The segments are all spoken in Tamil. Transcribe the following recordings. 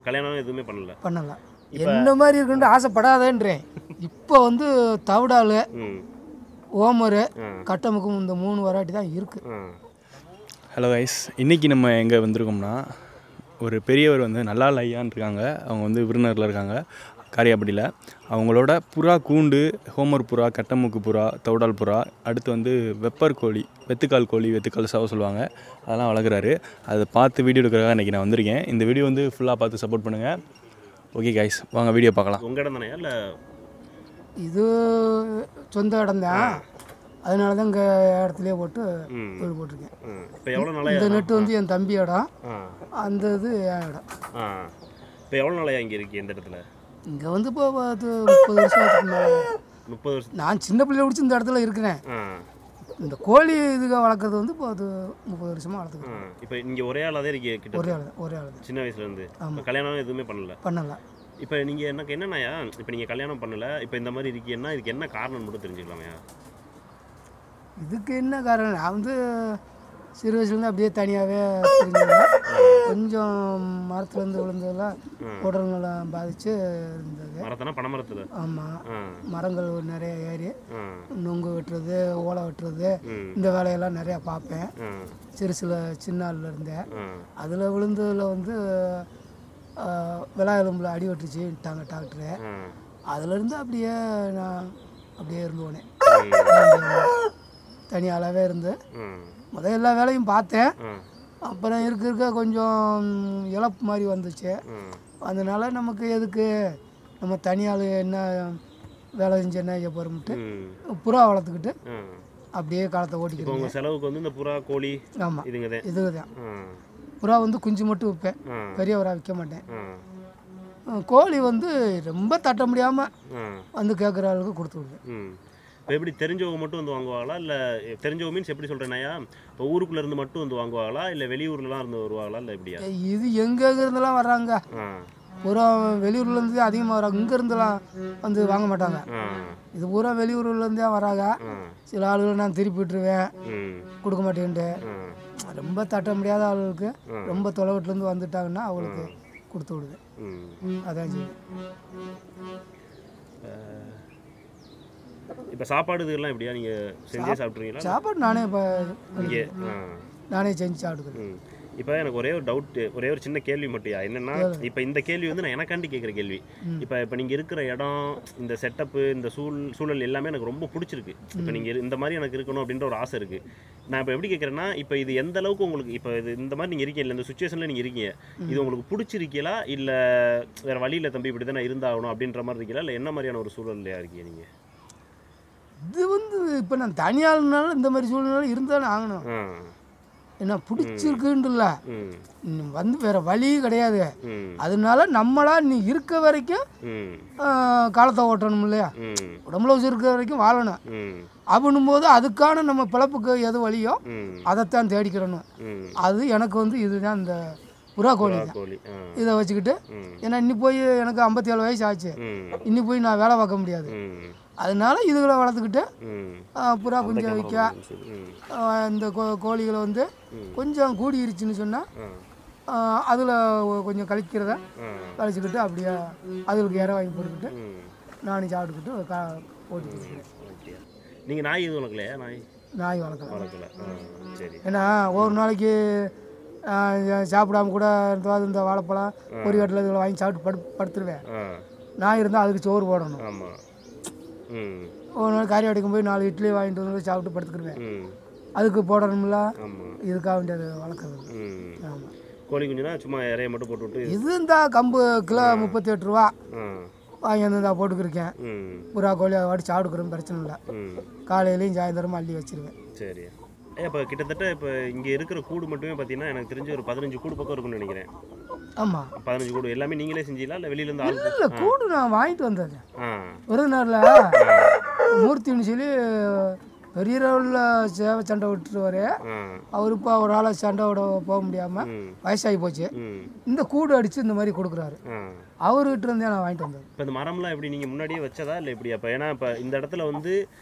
கல்யாணம் எதுவுமே பண்ணல பண்ணலாம் என்ன மாதிரி இருக்குன்னு ஆசைப்படாதேன்றேன் இப்போ வந்து தவிடால் ம் ஓமரு ஆ. கட்டமுக்கும் இந்த மூணு வெரைட்டி தான் இருக்குது ஆ ஹலோ கைஸ் இன்றைக்கி நம்ம எங்கே வந்திருக்கோம்னா ஒரு பெரியவர் வந்து நல்லா ஐயான்னு இருக்காங்க அவங்க வந்து விருந்தினரில் இருக்காங்க காரியாப்பட்டியில் அவங்களோட புறா கூண்டு ஹோமர் புறா கட்டமுக்கு புறா தௌடால் புறா அடுத்து வந்து வெப்பர் கோழி வெத்துக்கால் கோழி வெத்துக்கால் சாவ சொல்லுவாங்க அதெல்லாம் வளர்க்குறாரு அதை பார்த்து வீடியோ எடுக்கிறதுக்காக இன்றைக்கி நான் வந்திருக்கேன் இந்த வீடியோ வந்து ஃபுல்லாக பார்த்து சப்போர்ட் பண்ணுங்கள் ஓகே கைஸ் வாங்க வீடியோ பார்க்கலாம் உங்கள் இடம் தானே இல்லை இது சொந்த இடம் தான் அதனால தான் இங்கே இடத்துலையே போட்டு ம் வீடு போட்டிருக்கேன் இப்போ எவ்வளோ நாளையா இந்த நெட்டு வந்து என் தம்பி இடம் ஆ அந்த இது என் இடம் ஆ இப்போ எவ்வளோ நாளையா இங்கே இருக்கு இந்த இடத்துல இங்கே வந்து இப்போ அது முப்பது வருஷத்துக்கு மேலே முப்பது வருஷம் நான் சின்ன பிள்ளைய பிடிச்சி இந்த இடத்துல இருக்கிறேன் ஆ இந்த கோழி இதுக வளர்க்குறது வந்து இப்போ அது முப்பது வருஷமாக ஆ வளர்த்துக்கிறேன் இப்போ இங்கே ஒரே ஆளாக தான் இருக்கீங்க கிட்ட ஒரே ஆள் தான் ஒரே ஆள் தான் சின்ன வயசுலேருந்து இப்போ கல்யாணம் எதுவுமே பண்ணல பண்ணலாம் இப்போ நீங்கள் எனக்கு என்னண்ணாயா இப்போ நீங்கள் கல்யாணம் பண்ணல இப்போ இந்த மாதிரி இருக்கீங்கன்னா இதுக்கு என்ன காரணம் மட்டும் தெரிஞ்சுக்கலாமையா இதுக்கு என்ன காரணம் நான் வந்து சிறு வயசுலேருந்து அப்படியே தனியாகவே தெரிஞ்சேன் கொஞ்சம் மரத்துலேருந்து விழுந்ததெல்லாம் உடல்நலம் பாதித்து இருந்தது மரத்தனா பனைமரத்தில் ஆமாம் ஆ மரங்கள் நிறைய ஏறி ஆ நொங்கு வெட்டுறது ஓலை வெட்டுறது ம் இந்த வேலையெல்லாம் நிறையா பார்ப்பேன் ஆ சிறு சில சின்ன ஆள்ல இருந்தேன் ஆ அதில் விழுந்ததில் வந்து ஆஹ், விலா எலும்பில் அடி வெட்டுச்சுட்டாங்க டாக்டரு ஆ அதுலேருந்து அப்படியே நான் அப்படியே இருந்து போனேன் ம். தனி ஆளாகவே இருந்து ம் முதல் எல்லா வேலையும் பார்த்தேன் ஆ அப்புறம் இருக்க இருக்க கொஞ்சம் இழப்பு மாதிரி வந்துச்சு ம் அதனால நமக்கு எதுக்கு நம்ம தனியாள் என்ன வேலை செஞ்சு என்ன செய்ய போகிறோம்ட்டு ம் புறா வளர்த்துக்கிட்டு ஆ அப்படியே காலத்தை இப்போ ஓட்டிக்கிறோம் உங்கள் செலவுக்கு வந்து இந்த புறா கோழி ஆமாம் இதுங்க தான் இதுக்கு தான் ஆ புறா வந்து குஞ்சு மட்டும் விற்பேன் ஆ பெரிய புறா விற்க மாட்டேன் ஆ அஹ் கோழி வந்து ரொம்ப தட்ட முடியாமல் ஆ வந்து கேட்குற ஆளுக்கு கொடுத்து விடுவேன் ம் இப்போ எப்படி தெரிஞ்சவங்க மட்டும் வந்து வாங்குவாங்களா இல்லை தெரிஞ்சவங்க மீன்ஸ் எப்படி சொல்கிறேன்னாயா இப்போ ஊருக்குள்ளே இருந்து மட்டும் வந்து வாங்குவாங்களா இல்லை வெளியூர்லலாம் இருந்து வருவாங்களா இல்லை எப்படியா இது எங்கே இருந்தெல்லாம் வர்றாங்க ஆ பூரா வெளியூர்லேருந்து அதிகமாக வராங்க இங்கேருந்துலாம் வந்து வாங்க மாட்டாங்க ஆ இது பூரா வெளியூர்லேருந்தே வராங்க ஆ சில ஆளுகளை நான் திருப்பி விட்டுருவேன் ம் கொடுக்க மாட்டேன்ட்டு ஆ ரொம்ப தட்ட முடியாத ஆளுகளுக்கு ரொம்ப தொலைவட்டிலேருந்து வந்துட்டாங்கன்னா அவங்களுக்கு கொடுத்து விடுவேன் ம் அதான் செய்வேன் இப்போ சாப்பாடு இதெல்லாம் எப்படியா நீங்கள் செஞ்சே சாப்பிட்றீங்களா சாப்பாடு நானே இப்போ இங்கே ஆ நானே செஞ்சு சாப்பிட்டுக்கிறேன் ம் இப்போ எனக்கு ஒரே ஒரு டவுட் ஒரே ஒரு சின்ன கேள்வி மட்டும்யா என்னன்னா இப்போ இந்த கேள்வி வந்து நான் எனக்காண்டி கேட்குற கேள்வி இப்போ இப்போ நீங்கள் இருக்கிற இடம் இந்த செட்டப்பு இந்த சூழ் சூழல் எல்லாமே எனக்கு ரொம்ப பிடிச்சிருக்கு இப்போ நீங்கள் இந்த மாதிரி எனக்கு இருக்கணும் அப்படின்ற ஒரு ஆசை இருக்குது நான் இப்போ எப்படி கேட்குறேன்னா இப்போ இது எந்த அளவுக்கு உங்களுக்கு இப்போ இது இந்த மாதிரி நீங்கள் இருக்கீங்க இந்த சுச்சுவேஷனில் நீங்கள் இருக்கீங்க இது உங்களுக்கு பிடிச்சிருக்கீங்களா இல்லை வேற வழியில் தம்பி இப்படி தான் இருந்தாகணும் அப்படின்ற மாதிரி இருக்கீங்களா இல்லை என்ன மாதிரியான ஒரு சூழல்லையா இருக்கீங்க நீங்கள் இது வந்து இப்போ நான் தனியாளுனால இந்த மாதிரி சூழ்நிலை இருந்தாலும் ஆகணும் ஆ என்ன பிடிச்சிருக்குன்ட்டுல ம் வந்து வேற வழி கிடையாது ம் அதனால நம்மளா நீ இருக்க வரைக்கும் ம் ஆஹ், காலத்தை ஓட்டணும் இல்லையா ம் உடம்புல வச்சு இருக்கிற வரைக்கும் வாழணும் ம் அப்படின்னும் போது அதுக்கான நம்ம பிழப்புக்கு எது வழியோ ம் அதைத்தான் தேடிக்கிறணும் ம் அது எனக்கு வந்து இதுதான் இந்த புறா கோழி தான் கோழி ஆ இதை வச்சுக்கிட்டு ம் ஏன்னா இன்னி போய் எனக்கு ஐம்பத்தி ஏழு வயசு ஆச்சு ம் இன்னி போய் நான் வேலை பார்க்க முடியாது ம் அதனால இதுகளை வளர்த்துக்கிட்டு ம் ஆஹ், புறா குஞ்சை வைக்க ம் ஆஹ், இந்த கோ கோழிகளை வந்து கொஞ்சம் கூடிருச்சுன்னு சொன்னால் ஆ அதில் கொஞ்சம் கழிக்கிறத ஆ கழிச்சுக்கிட்டு அப்படியே அதுகளுக்கு இற வாங்கி போட்டுக்கிட்டு ம் நானும் சாப்பிட்டுக்கிட்டு கா ஓட்டிட்டு இருக்கிறேன் ஓகே நீங்கள் நாய் எதுவும் வளர்க்கலையா நாய் நாய் வளர்க்கலாம் வளர்க்கல ஆ சரி ஏன்னா ஒரு நாளைக்கு ஆஹ், சாப்பிடாம கூட இருந்தால் இந்த வாழைப்பழம் ஒரு கட்டில் இதில் வாங்கி சாப்பிட்டு படு படுத்துருவேன் ஆ நாய் இருந்தால் அதுக்கு சோறு போடணும் ஆமாம் ம் ஒரு நாள் கறி அடிக்கும் போய் நாலு இட்லி வாங்கிட்டு வந்து சாப்பிட்டு படுத்துக்கிடுவேன் ம் அதுக்கு போடணும்ல ஆமாம் இதுக்காக வேண்டியது வளர்க்குறது ம் ஆமாம் கோழி குஞ்சுனா சும்மா இறைய மட்டும் போட்டு விட்டு இது இந்த கம்பு கிலோ முப்பத்தி எட்டு ரூபா ஆ வாங்கி வந்து நான் போட்டுக்கிருக்கேன் ம் புறா கோழி அதை வாடி சாப்பிட்டுக்கிறோம் பிரச்சனை இல்லை ம் காலையிலையும் சாயந்தரமும் அள்ளி வச்சிருவேன் சரி ஏ இப்போ கிட்டத்தட்ட இப்போ இங்கே இருக்கிற கூடு மட்டுமே பார்த்தீங்கன்னா எனக்கு தெரிஞ்ச ஒரு பதினஞ்சு கூடு பக்கம் இருக்கும்னு நினைக்கிறேன் ஆமாம் பதினஞ்சு கூடு எல்லாமே நீங்களே செஞ்சீங்களா இல்லை வெளியிலேருந்து ஆள் இல்லை கூடு நான் வாங்கிட்டு வந்தது ஆ விருதுநகரில் மூர்த்தின்னு சொல்லி பெரிய லெவலில் சேவை சண்டை விட்டுருவாரு ஆ அவர் இப்போ ஒரு ஆளை சண்டை விட போக முடியாமல் ம் வயசாகி போச்சு ம் இந்த கூடு அடித்து இந்த மாதிரி கொடுக்குறாரு ஆ அவர்கிட்ட இருந்தே நான் வாங்கிட்டு வந்தது இப்போ இந்த மரம்லாம் எப்படி நீங்கள் முன்னாடியே வச்சதா இல்லை எப்படி அப்போ ஏன்னா இப்போ இந்த இடத்துல வந்து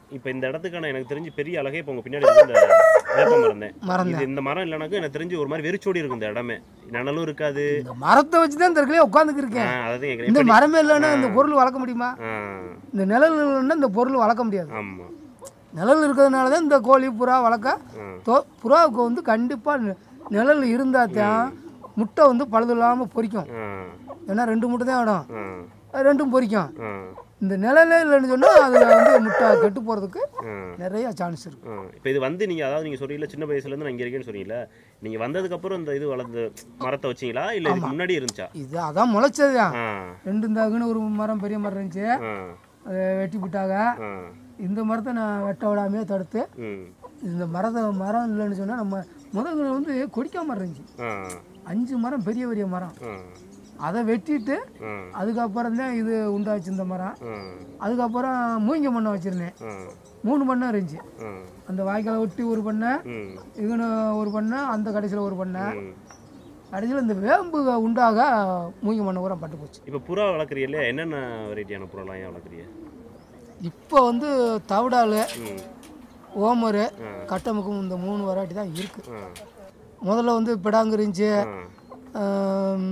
இப்போ இந்த இடத்துக்கான எனக்கு தெரிஞ்சு பெரிய அழகே இப்போ உங்க பின்னாடி வந்து இந்த வேப்ப மரம் தான் மறந்தேன் இது இந்த மரம் இல்லைனாக்கா எனக்கு தெரிஞ்சு ஒரு மாதிரி வெறிச்சோடி இருக்கும் இந்த இடமே நிழலும் இருக்காது இந்த மரத்தை வச்சு தான் இந்த இடத்துல உட்காந்துக்கு ஆ, இருக்கேன் அதாவது கேட்குறேன் இந்த எப்படி- மரமே இல்லைன்னா இந்த பொருள் வளர்க்க முடியுமா ஆ இந்த நிழல் இல்லைன்னா இந்த பொருள் வளர்க்க முடியாது ஆமா நிழல் இருக்கிறதுனால தான் இந்த கோழி புறா வளர்க்க ஆ தோ புறாவுக்கு வந்து கண்டிப்பாக நிழல் இருந்தால் தான் முட்டை வந்து பழுது இல்லாமல் பொரிக்கும் ஆ ஏன்னா ரெண்டு முட்டை தான் இடம் ஆ அது ரெண்டும் பொரிக்கும் ஆ இந்த நிழலே இல்லைன்னு சொன்னால் அதில் வந்து முட்டை கெட்டு போகிறதுக்கு ஆ நிறைய சான்ஸ் இருக்குது இப்போ இது வந்து நீங்கள் அதாவது நீங்கள் சொல்றீங்களா சின்ன வயசுலேருந்து நான் இங்கே இருக்கேன்னு சொன்னீங்களா நீங்கள் வந்ததுக்கப்புறம் இந்த இது வளர்ந்து மரத்தை வச்சீங்களா இல்லை இதுக்கு முன்னாடி இருந்துச்சா இது அதான் முளைச்சது தான் ஆ ரெண்டு தாக்குன்னு ஒரு மரம் பெரிய மரம் இருந்துச்சு ஆ அதை வெட்டி விட்டாங்க ஆ இந்த மரத்தை நான் வெட்ட விடாமையே தடுத்து ம் இந்த மரத்தை மரம் இல்லைன்னு சொன்னால் நம்ம முதல்ல வந்து கொடிக்கா மரம் இருந்துச்சு ஆ அஞ்சு மரம் பெரிய பெரிய மரம் ஆ அதை வெட்டிட்டு ஆ அதுக்கப்புறம் தான் இது உண்டாச்சு இந்த மரம் ஆ அதுக்கப்புறம் மூங்கில் மண்ணை வச்சுருந்தேன் ஆ மூணு பண்ணை இருந்துச்சு ஆ அந்த வாய்க்காலை ஒட்டி ஒரு பண்ணை ம் இவனு ஒரு பண்ணை அந்த கடைசியில் ஒரு பண்ணை ம் கடைசியில் இந்த வேம்பு உண்டாக மூங்கில் மண்ணை பூரா பட்டு போச்சு இப்போ புறா வளர்க்குறீங்களே என்னென்ன வெரைட்டியான புறாலாம் ஏன் வளர்க்குறீங்க இப்போ வந்து தவிடால் ம் ஓமரு கட்டமுக்கும் இந்த மூணு வெரைட்டி தான் இருக்குது ஆ முதல்ல வந்து பிடாங்கு இருந்துச்சு ஆ ஆம்,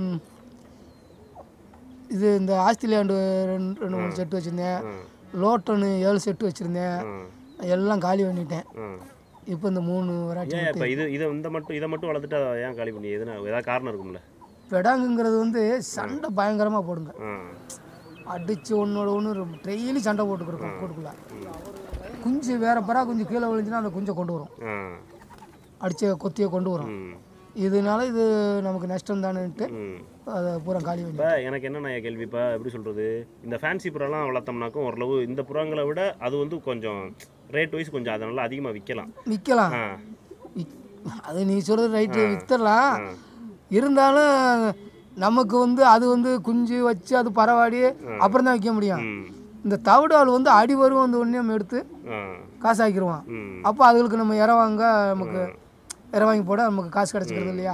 இது இந்த ஆஸ்திரேலியாண்டு ரெண்டு ரெண்டு மூணு செட்டு வச்சுருந்தேன் ஆ லோட்டனு ஏழு செட்டு வச்சுருந்தேன் ஆ எல்லாம் காலி பண்ணிட்டேன் ஆ இப்போ இந்த மூணு வெரைட்டி ஏன் இப்போ இது இதை இந்த மட்டும் இதை மட்டும் வளர்த்துட்டு அதை ஏன் காலி பண்ணி எதுனா ஏதாவது காரணம் இருக்கும்ல பெடாங்குங்கிறது வந்து சண்டை பயங்கரமாக போடுங்க ஆ அடித்து ஒன்றோட ஒன்று டெய்லி சண்டை போட்டுக்கிறோம் கூட்டுக்குள்ள குஞ்சு வேற பரா குஞ்சு கீழே விழுந்துச்சுன்னா அந்த குஞ்சை கொண்டு வரும் ஆ அடித்த கொத்தியை கொண்டு வரும் ம் இதனால இது நமக்கு நஷ்டம் தானேன்ட்டு ம் அதை பூரா காலி பண்ணி இப்போ எனக்கு என்னென்ன கேள்வி இப்போ எப்படி சொல்கிறது இந்த ஃபேன்சி புறாலாம் வளர்த்தோம்னாக்கும் ஓரளவு இந்த புறாங்களை விட அது வந்து கொஞ்சம் ரேட் வைஸ் கொஞ்சம் அதை நல்லா அதிகமாக விற்கலாம் விற்கலாம் ஆ அது நீ சொல்கிறது ரைட்டு விற்றுடலாம் இருந்தாலும் நமக்கு வந்து அது வந்து குஞ்சு வச்சு அது பரவாடி அப்புறம் தான் விற்க முடியும் ம் இந்த தவிடால் வந்து அடி வரும் அந்த ஒன்றையும் எடுத்து ஆ காசாக்கிடுவான் ம் அப்போ அதுகளுக்கு நம்ம இற வாங்க நமக்கு இற வாங்கி போட நமக்கு காசு கிடச்சிக்கிறது இல்லையா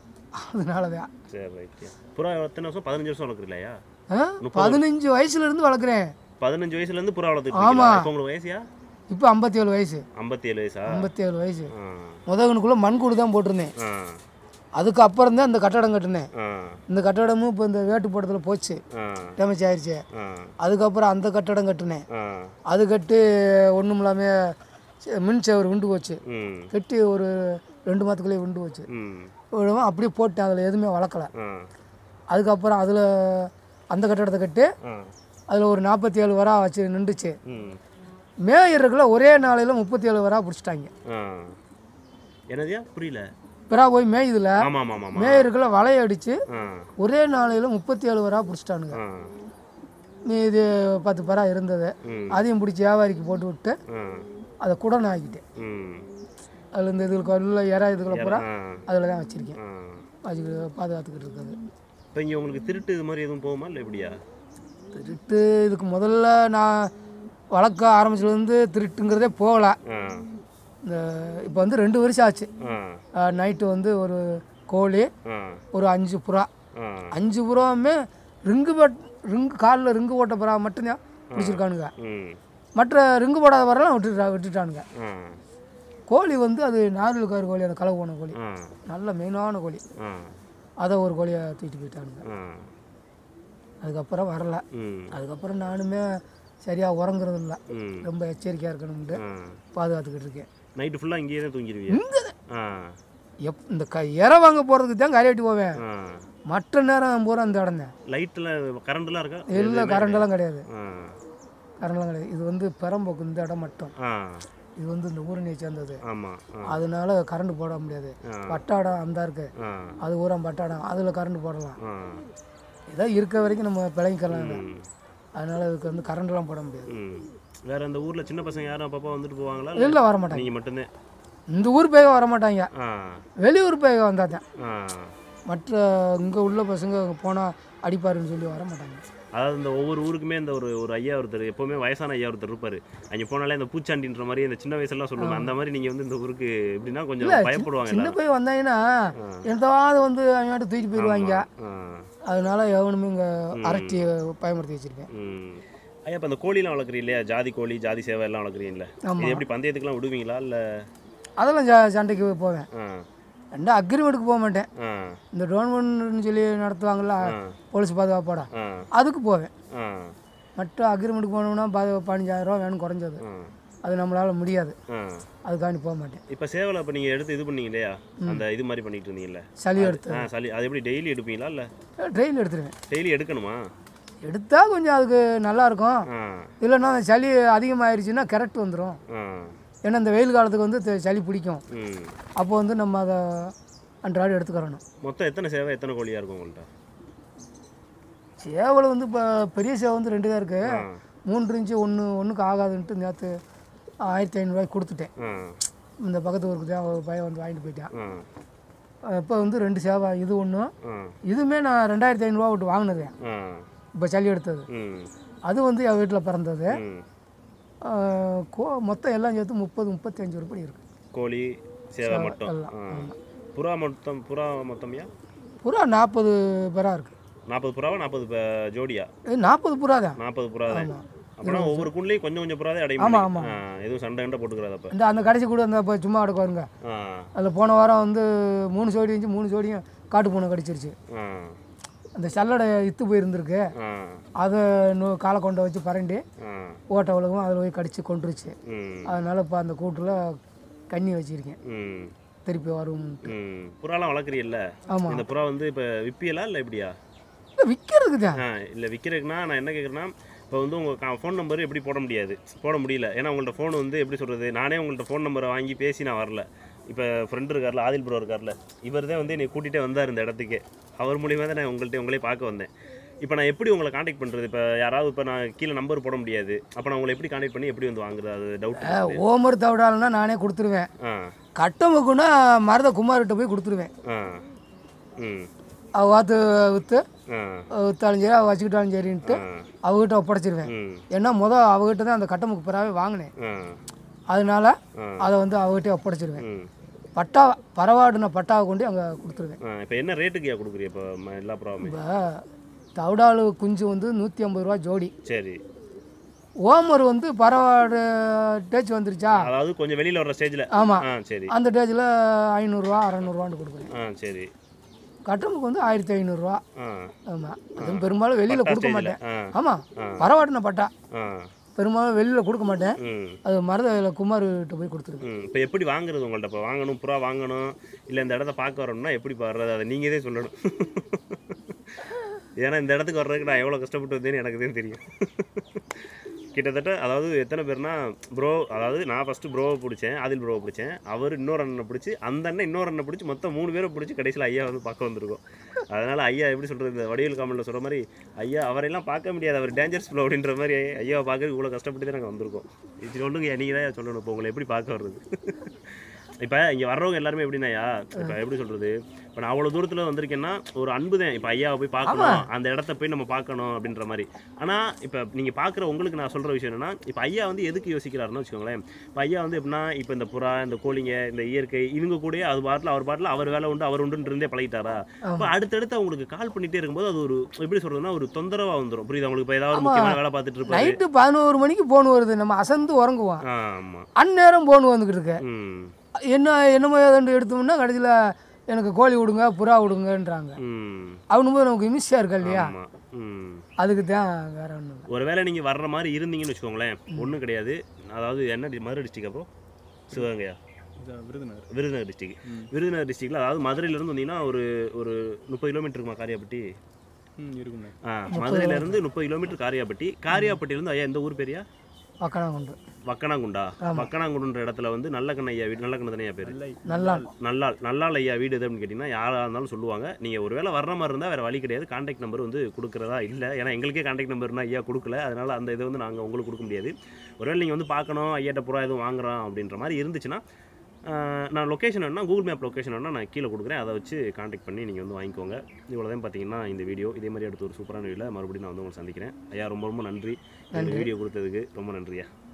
அதனால தான் சரி ரைட் புறா எத்தனை வருஷம் பதினஞ்சு வருஷம் வளர்க்குறீங்களா ஆ? பதினஞ்சு வயசுலேருந்து வளர்க்குறேன் பதினஞ்சு வயசுலேருந்து புறா வளர்த்துட்டு இருக்கீங்களா? இப்போ உங்களுக்கு வயசியா இப்போ ஐம்பத்தி ஏழு வயசு ஐம்பத்தி ஏழு வயசா ஐம்பத்தி ஏழு வயசு ஆ முதகனுக்குள்ளே மண்கூடு தான் போட்டிருந்தேன் ஆ அதுக்கு அப்புறம் தான் இந்த கட்டடம் கட்டினேன் ஆ இந்த கட்டடமும் இப்போ இந்த வேட்டு போட்டத்தில் போச்சு ஆ டேமேஜ் ஆயிடுச்சு ஆ அதுக்கப்புறம் அந்த கட்டடம் கட்டினேன் ஆ அது கட்டி ஒன்றும் இல்லாமல் மின் சேவர் விண்டு போச்சு ம் கட்டி ஒரு ரெண்டு மாதத்துக்குள்ளேயே விண்டு போச்சு ம் விடவும் அப்படியே போட்டேன் அதில் எதுவுமே வளர்க்கல ஆ அதுக்கப்புறம் அதில் அந்த கட்டடத்தை கட்டி ஆ அதில் ஒரு நாற்பத்தி ஏழு வரா வச்சு நின்றுச்சு ம் மேயருக்குள்ள ஒரே நாளையில் முப்பத்தி ஏழு வரா பிடிச்சிட்டாங்க ஆ என்னதுயா புரியல பிறா போய் மேயுதுல ஆமாம் ஆமாம் ஆமாம் மேயருக்குள்ள வலைய அடித்து ஆ ஒரே நாளையில் முப்பத்தி ஏழு வரா பிடிச்சிட்டானுங்க ஆ நீ இது பத்து பரா இருந்தது ம் அதையும் பிடிச்சி வியாபாரிக்கு போட்டு விட்டு ஆ அதை குடனை ஆக்கிட்டேன் ம் அதில் இந்த இதுகளுக்கு உள்ள இறா இதுகளை பூரா ஆ அதில் தான் வச்சுருக்கேன் ஆ வச்சுக்கிட்டு பாதுகாத்துக்கிட்டு இருக்குது இப்போ இங்கே உங்களுக்கு திருட்டு இது மாதிரி எதுவும் போகுமா இல்லை எப்படியா திருட்டு இதுக்கு முதல்ல நான் வளர்க்க ஆரம்பிச்சதுலேருந்து திருட்டுங்கிறதே போகல ஆ இந்த இப்போ வந்து ரெண்டு வருஷம் ஆச்சு ஆ நைட்டு வந்து ஒரு கோழி ஆ ஒரு அஞ்சு புறா ஆ அஞ்சு புறாவுமே ரிங்கு பட் ரிங்கு காலில் ரிங்கு போட்ட புறா மட்டும்தான் பிடிச்சிருக்கானுங்க ம் மற்ற ரிங்கு போடாத புறாலாம் விட்டுட்டா விட்டுட்டானுங்க ஆ கோழி வந்து அது நார்வலுக்கார் கோழி அந்த கலவு போன கோழி ஆ நல்ல மெயினான கோழி ஆ அதை ஒரு கோழியை தூக்கிட்டு போயிட்டானுங்க ஆ அதுக்கப்புறம் வரல ம் அதுக்கப்புறம் நானுமே சரியாக உறங்குறது இல்லை ம் ரொம்ப எச்சரிக்கையாக இருக்கணும்னு ஆ பாதுகாத்துக்கிட்டு இருக்கேன் நைட்டு ஃபுல்லாக இங்கேயே தான் தூங்கிடுவீங்க ஆ எப் இந்த க இற வாங்க போகிறதுக்கு தான் கரையாட்டி போவேன் ஆ மற்ற நேரம் பூரா அந்த இடம் தான் லைட்டில் கரண்ட்லாம் இருக்கா இல்லை கரண்டெல்லாம் கிடையாது ஆ கரண்டெல்லாம் கிடையாது இது வந்து பெரம்போக்கு இந்த இடம் மட்டும் ஆ இது வந்து இந்த ஊரணியை சேர்ந்தது ஆமாம் ஆ அதனால கரண்ட் போட முடியாது ஆ. பட்டாடம் அந்த இருக்கு ஆ அது ஊரா பட்டாடம் அதில் கரண்ட் போடலாம் ஆ ஏதோ இருக்க வரைக்கும் நம்ம பிழைக்கலாம் ம் அதனால அதுக்கு வந்து கரண்ட்லாம் போட முடியாது ம் வேற அந்த ஊர்ல சின்ன பசங்க யாரும் அப்பப்போ வந்துட்டு போவாங்களா இல்லை வர மாட்டாங்க நீங்க மட்டும்தான் இந்த ஊர் பேக வர மாட்டாங்க ஆ வெளியூர் பேக வந்தால் தான் ஆ மற்ற இங்கே உள்ள பசங்க போனால் அடிப்பாருன்னு சொல்லி வர மாட்டாங்க அதாவது இந்த ஒவ்வொரு ஊருக்குமே இந்த ஒரு ஒரு ஐயா ஒருத்தர் எப்பவுமே வயசான ஐயா ஒருத்தர் இருப்பாரு அங்கே போனாலே இந்த பூச்சாண்டின்ற மாதிரி இந்த சின்ன வயசுலாம் சொல்லுவாங்க அந்த மாதிரி நீங்க வந்து இந்த ஊருக்கு எப்படின்னா கொஞ்சம் பயப்படுவாங்க சின்ன எல்லாரும் போய் வந்தாங்கன்னா எந்தாவது வந்து அவங்கள்ட்ட தூக்கிட்டு போயிடுவாங்க ஆ அதனால எவனுமே இங்கே அரட்டி பயமுறுத்தி வச்சிருக்கேன் ம் ஐயா இப்போ அந்த கோழிலாம் வளர்க்குறீங்க இல்லையா ஜாதி கோழி ஜாதி சேவை எல்லாம் வளர்க்குறீங்கல்ல ஆமா. இது எப்படி பந்தயத்துக்குலாம் விடுவீங்களா இல்லை அதெல்லாம் ச- சண்டைக்கு போவேன் ஆ ரெண்டு அக்ரிமெண்ட்டுக்கு போக மாட்டேன் ஆ இந்த டோர்மெண்ட்னு சொல்லி நடத்துவாங்கல்ல ஆ. போலீஸ் பாதுகாப்போட ஆ அதுக்கு போவேன் ஆ மற்ற அக்ரிமெண்ட்டுக்கு போனோம்னா ப பதினஞ்சாயிரம் ரூபா வேணும் குறைஞ்சது ஆ அது நம்மளால் முடியாது ஆ அதுக்காண்டி போக மாட்டேன் இப்போ சேவலை இப்போ நீங்கள் எடுத்து இது பண்ணீங்க இல்லையா அந்த இது மாதிரி பண்ணிட்டு இருந்தீங்கல்ல சளி எடுத்து ஆ சளி அது எப்படி டெய்லி எடுப்பீங்களா இல்லை ட்ரெயின் எடுத்துருவேன் டெய்லி எடுக்கணுமா எடுத்தால் கொஞ்சம் அதுக்கு நல்லா இருக்கும் ஆ இல்லைன்னா அந்த சளி அதிகமாயிருச்சுன்னா கரெக்ட் வந்துடும் ஆ ஏன்னா இந்த வெயில் காலத்துக்கு வந்து தெ- சளி பிடிக்கும் ம் அப்போ வந்து நம்ம அதை அன்றாடம் எடுத்துக்கிறணும் மொத்தம் எத்தனை சேவை எத்தனை கோழியாக இருக்கும் உங்கள்கிட்ட சேவல் வந்து இப்போ பெரிய சேவை வந்து ரெண்டு தான் இருக்குது ஆ மூன்று இன்ச்சு ஒன்று ஒன்றுக்கு ஆகாதுன்ட்டு நேற்று ஆயிரத்தி ஐநூறுரூவாய்க்கு கொடுத்துட்டேன் ஆ இந்த பக்கத்து ஊருக்கு தான் ஒரு பையன் வந்து வாங்கிட்டு போயிட்டான் ஆ இப்போ வந்து ரெண்டு சேவை இது ஒன்று ஆ இதுவுமே நான் ரெண்டாயிரத்தி ஐநூறுரூவா விட்டு வாங்கினது ஆ இப்போ சளி எடுத்தது ம் அது வந்து என் வீட்டில் பிறந்தது ம் ஆஹ் கோ மொத்தம் எல்லாம் சேர்த்து முப்பது முப்பத்தஞ்சு ரூபாய் இருக்குது கோழி சேவை மட்டும் எல்லாம், ஆ புறா மொத்தம் புறா மொத்தம்யா புறா நாற்பது பேரா இருக்குது நாற்பது புறாவா நாற்பது ஜோடியா நாற்பது புறா தான் நாற்பது புறா தான் ஆமாம் அப்படின்னா ஒவ்வொரு குண்ட்லேயும் கொஞ்சம் கொஞ்சம் புறாதே அடையும் ஆமாம் ஆமாம் எதுவும் சண்டை கண்டை போட்டுக்கிறாது அப்போ இந்த அந்த கடைசி கூட அந்த இப்போ சும்மா கிடக்குவாருங்க ஆ அதில் போன வாரம் வந்து மூணு சோடி இருந்துச்சு மூணு சோடியும் காட்டு பூனை கடிச்சிருச்சு ஆ அந்த சல்லடை இத்து போயிருந்திருக்கு ஆ அதை இன்னும் காலை கொண்ட வச்சு பரண்டி ஆ ஓட்டை உலகம் அதில் போய் கடிச்சு கொண்டுருச்சு ம் அதனால் இப்போ அந்த கூட்டில் கண்ணி வச்சுருக்கேன் ம் திருப்பி வரும் ம் புறாலாம் வளர்க்குறீல்ல ஆமாம் இந்த புறா வந்து இப்போ விப்பியலா இல்லை எப்படியா இல்லை விற்கிறதுக்கு தான் ஆ இல்லை விற்கிறதுக்குன்னா நான் என்ன கேட்குறேன்னா இப்போ வந்து உங்கள் ஃபோன் நம்பர் எப்படி போட முடியாது போட முடியல ஏன்னா உங்கள்ட்ட ஃபோன் வந்து எப்படி சொல்கிறது நானே உங்கள்ட்ட ஃபோன் நம்பரை வாங்கி பேசி நான் வரல இப்போ ஃப்ரெண்டு இருக்கார்ல ஆதில் ப்ரோ இருக்கார்ல இவர் தான் வந்து என்னை கூட்டிகிட்டே வந்தார் இந்த இடத்துக்கு அவர் மூலியமாக தான் நான் உங்கள்கிட்ட உங்களே பார்க்க வந்தேன் இப்போ நான் எப்படி உங்களை காண்டாக்ட் பண்ணுறது இப்போ யாராவது இப்போ நான் கீழே நம்பர் போட முடியாது அப்போ நான் உங்களை எப்படி காண்டாக்ட் பண்ணி எப்படி வந்து வாங்குறது அது டவுட் ஓமர் தவிடாலன்னா நானே கொடுத்துருவேன் ஆ கட்டமுக்குன்னா மருத குமார்கிட்ட போய் கொடுத்துருவேன் ஆ ம் அவ பார்த்து விற்று ஆ விற்றாலும் சரி அவள் வச்சுக்கிட்டாலும் சரின்ட்டு ஆ அவகிட்ட ஒப்படைச்சிருவேன் ம் ஏன்னா மொதல் அவகிட்ட தான் அந்த கட்டமுக்கு பிறாவே வாங்கினேன் ஆ அதனால ஆ அதை வந்து அவகிட்டே ஒப்படைச்சிருவேன் ம் பட்டா பரவாடுன பட்டாவை கொண்டு அங்கே கொடுத்துருவேன் ஆ இப்போ என்ன ரேட்டுக்கு கொடுக்குறீ இப்போ ம- எல்லா ப்ராப்ளமே இப்போ தவிடாலு குஞ்சு வந்து நூற்றி ஐம்பது ரூபா ஜோடி சரி ஓமர் வந்து பரவாடு டேச் வந்துருச்சா அதாவது கொஞ்சம் வெளியில் வர்ற ஸ்டேஜில் ஆமாம் ஆ சரி அந்த டேஜில் ஐநூறுரூவா அறநூறுவான்னு கொடுக்குறேன் ஆ சரி கட்டமுக்கு வந்து ஆயிரத்தி ஐநூறுரூவா ஆ ஆமாம் அதுவும் பெரும்பாலும் வெளியில் கொடுக்க ஸ்டேஜில் மாட்டேன் ஆ ஆமாம் ஆ. பரவாட்டின பட்டா ஆ பெரும்பாலும் வெளியில் கொடுக்க மாட்டேன் ம் அது மருத குமார்கிட்ட போய் கொடுத்துருவேன் ம் இப்போ எப்படி வாங்குறது உங்கள்ட்ட இப்போ வாங்கணும் புறா வாங்கணும் இல்லை இந்த இடத்த பார்க்க வரணும்னா எப்படி வர்றது அதை நீங்கள் தான் சொல்லணும் ஏன்னா இந்த இடத்துக்கு வர்றதுக்கு நான் எவ்வளோ கஷ்டப்பட்டு வந்தேன்னு எனக்கு தான் தெரியும் கிட்டத்தட்ட அதாவது எத்தனை பேர்னா ப்ரோ அதாவது நான் ஃபஸ்ட்டு ப்ரோவை பிடிச்சேன் ஆதில் ப்ரோவை பிடிச்சேன் அவர் இன்னொரு அண்ணனை பிடிச்சி அந்த அண்ணன் இன்னொரு அண்ணனை பிடிச்சி மொத்தம் மூணு பேரை பிடிச்சி கடைசியில் ஐயா வந்து பார்க்க வந்திருக்கோம் அதனால் ஐயா எப்படி சொல்கிறது இந்த வடிவேல் காமெண்டில் சொல்கிற மாதிரி ஐயா அவரையெல்லாம் பார்க்க முடியாது அவர் டேஞ்சர்ஸ் ப்ரோ அப்படின்ற மாதிரி ஐயாவை பார்க்கறதுக்கு இவ்வளோ கஷ்டப்பட்டு தான் நாங்கள் வந்திருக்கோம் இது சொல்லுங்க நீங்கள் தான் சொல்லணும் இப்போ உங்களை எப்படி பார்க்க வர்றது இப்போ இங்கே வர்றவங்க எல்லாருமே எப்படின்னாயா இப்போ எப்படி சொல்கிறது இப்போ நான் அவ்வளோ தூரத்தில் வந்திருக்கேன்னா ஒரு அன்பு தான் இப்போ ஐயாவை போய் பார்க்கணும் அந்த இடத்த போய் நம்ம பார்க்கணும் அப்படின்ற மாதிரி ஆனால் இப்போ நீங்கள் பார்க்குற உங்களுக்கு நான் சொல்கிற விஷயம் என்னன்னா இப்போ ஐயா வந்து எதுக்கு யோசிக்கிறாருன்னு வச்சுக்கோங்களேன் இப்போ ஐயா வந்து எப்படின்னா இப்போ இந்த புறா இந்த கோழிங்க இந்த இயற்கை இவங்க கூட அது பாட்டில் அவர் பாட்டில் அவர் வேலை உண்டு அவர் உண்டுன்னு இருந்தே பழகிட்டாரா இப்போ அடுத்தடுத்து அவங்களுக்கு கால் பண்ணிட்டே இருக்கும்போது அது ஒரு எப்படி சொல்கிறதுனா ஒரு தொந்தரவாக வந்துடும் புரியுது அவங்களுக்கு இப்போ ஏதாவது ஒரு முக்கியமான வேலை பார்த்துட்டு இருப்பாரு நைட்டு பதினோரு மணிக்கு போன் வருது நம்ம அசந்து உறங்குவோம் ஆ ஆமாம் அந்நேரம் போன் வந்துக்கிட்டு இருக்கு ம் என்ன என்னமோ ஏதாண்டு எடுத்தோம்னா கடைசியில் எனக்கு கோழி விடுங்க புறா விடுங்கன்றாங்க ம் அவனும்போது நமக்கு இமிஷியாக இருக்கா இல்லையா ஆமாம் ம் அதுக்கு தான் வேற ஒன்றும் இல்லை ஒருவேளை நீங்கள் வர்ற மாதிரி இருந்தீங்கன்னு வச்சுக்கோங்களேன் ஒன்றும் கிடையாது அதாவது என்ன டி- மதுரை டிஸ்ட்ரிக் அப்புறம் சிவகங்கையா விருதுநகர் விருதுநகர் டிஸ்ட்ரிக் விருதுநகர் டிஸ்ட்ரிக்டில் அதாவது மதுரையிலேருந்து வந்தீங்கன்னா ஒரு ஒரு முப்பது கிலோமீட்டர் இருக்குமா காரியாப்பட்டி ம் இருக்குண்ணே ஆ மதுரையிலேருந்து முப்பது கிலோமீட்டர் காரியாப்பட்டி காரியாப்பட்டியிலேருந்து ஐயா எந்த ஊர் பேரியா பக்கனாங்குண்டு வக்கனாங்குண்டா வக்கனாங்குண்டுன்ற இடத்துல வந்து நல்லக்கண்ண ஐயா வீடு நல்லக்கண்ண ஐயா பேர் நல்லா நல்லாள் நல்லாள் ஐயா வீடு எது அப்படின்னு கேட்டிங்கன்னா யாராக இருந்தாலும் சொல்லுவாங்க நீங்கள் ஒரு வேளை வர்ற மாதிரி இருந்தால் வேறு வழி கிடையாது கான்டாக்ட் நம்பர் வந்து கொடுக்குறதா இல்லை ஏன்னா எங்களுக்கே கான்டாக்ட் நம்பர்னா ஐயா கொடுக்கல அதனால் அந்த இதை வந்து நாங்கள் உங்களுக்கு கொடுக்க முடியாது ஒருவேளை நீங்கள் வந்து பார்க்கணும் ஐயாட்ட புறா எதுவும் வாங்குறோம் அப்படின்ற மாதிரி இருந்துச்சுன்னா ஆஹ், நான் லொக்கேஷன் வேணா கூகுள் மேப் லொக்கேஷன் வேணா நான் கீழே கொடுக்குறேன் அதை வச்சு கான்டாக்ட் பண்ணி நீங்கள் வந்து வாங்கிக்கோங்க இவ்வளோ தான் பார்த்தீங்கன்னா இந்த வீடியோ இதே மாதிரி அடுத்து ஒரு சூப்பரான வீடியோவில் மறுபடியும் நான் வந்து உங்களை சந்திக்கிறேன் ஐயா ரொம்ப ரொம்ப நன்றி இந்த வீடியோ கொடுத்ததுக்கு ரொம்ப நன்றியா